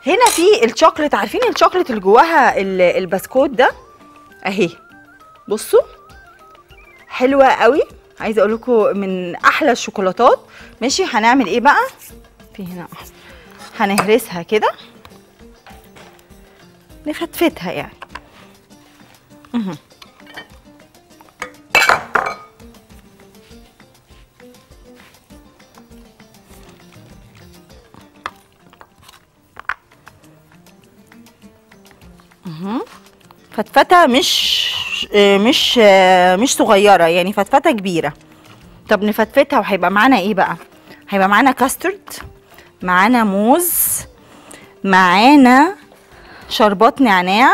هنا في الشوكليت عارفين الشوكليت اللي جواها ال- البسكوت ده اهي بصوا حلوه قوي عايزه اقول لكم من احلى الشوكولاتات ماشي هنعمل ايه بقى في هنا أحمر. هنهرسها كده نفتفتها يعني مهم. مهم. فتفتة مش آه، مش آه، مش صغيرة يعني فتفتة كبيرة طب نفتفتها وهيبقى معانا ايه بقى هيبقى معانا كاسترد معانا موز معانا شربات نعناع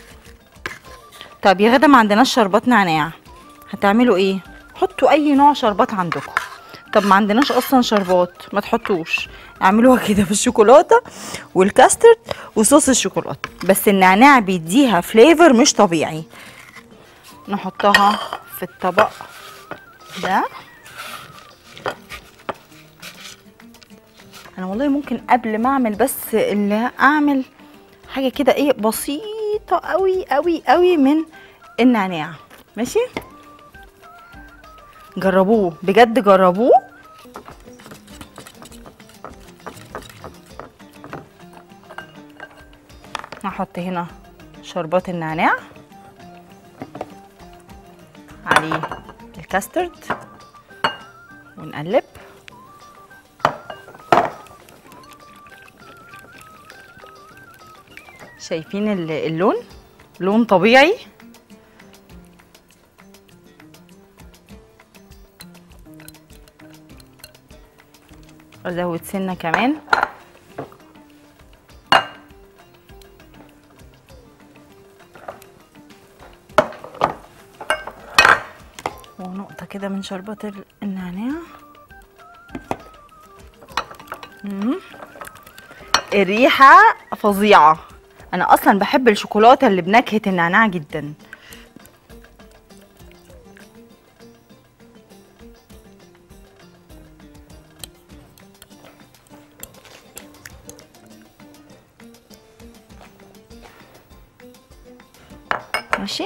طب يا غدا ما عندناش شربات نعناع هتعملوا ايه حطوا اي نوع شربات عندكم طب ما عندناش اصلا شربات ما تحطوش اعملوها كده في الشوكولاته والكاسترد وصوص الشوكولاته بس النعناع بيديها فليفر مش طبيعي نحطها في الطبق ده انا والله ممكن قبل ما اعمل بس اللي اعمل حاجه كده ايه بسيطه قوي قوي قوي من النعناع ماشي جربوه بجد جربوه هحط هنا شربات النعناع عليه الكاسترد ونقلب شايفين ال- اللون لون طبيعي ازود سنه كمان ونقطة كده من شربات ال- النعناع مم. الريحة فظيعة أنا أصلا بحب الشوكولاتة اللي بنكهة النعناع جدا ماشي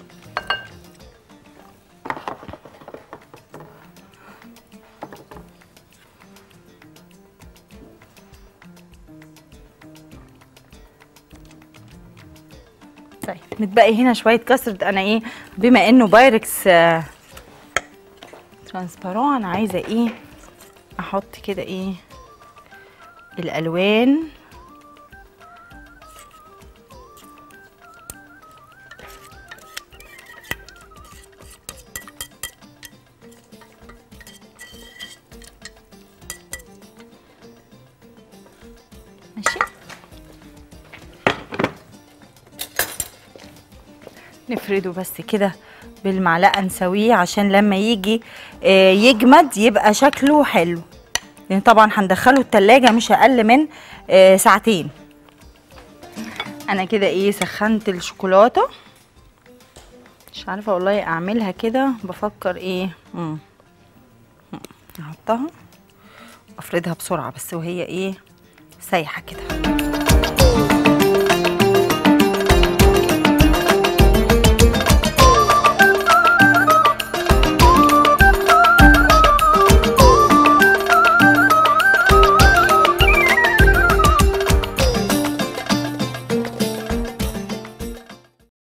طيب متبقي هنا شويه كاسترد انا ايه بما انه بايركس آه ترانسبارون انا عايزه ايه احط كده ايه الالوان ماشي نفرده بس كده بالمعلقه نسويه عشان لما يجي آه، يجمد يبقى شكله حلو لان طبعا هندخله التلاجة مش اقل من آه، ساعتين انا كده ايه سخنت الشوكولاته مش عارفه والله اعملها كده بفكر ايه مم. مم. احطها افردها بسرعه بس وهي ايه سايحه كده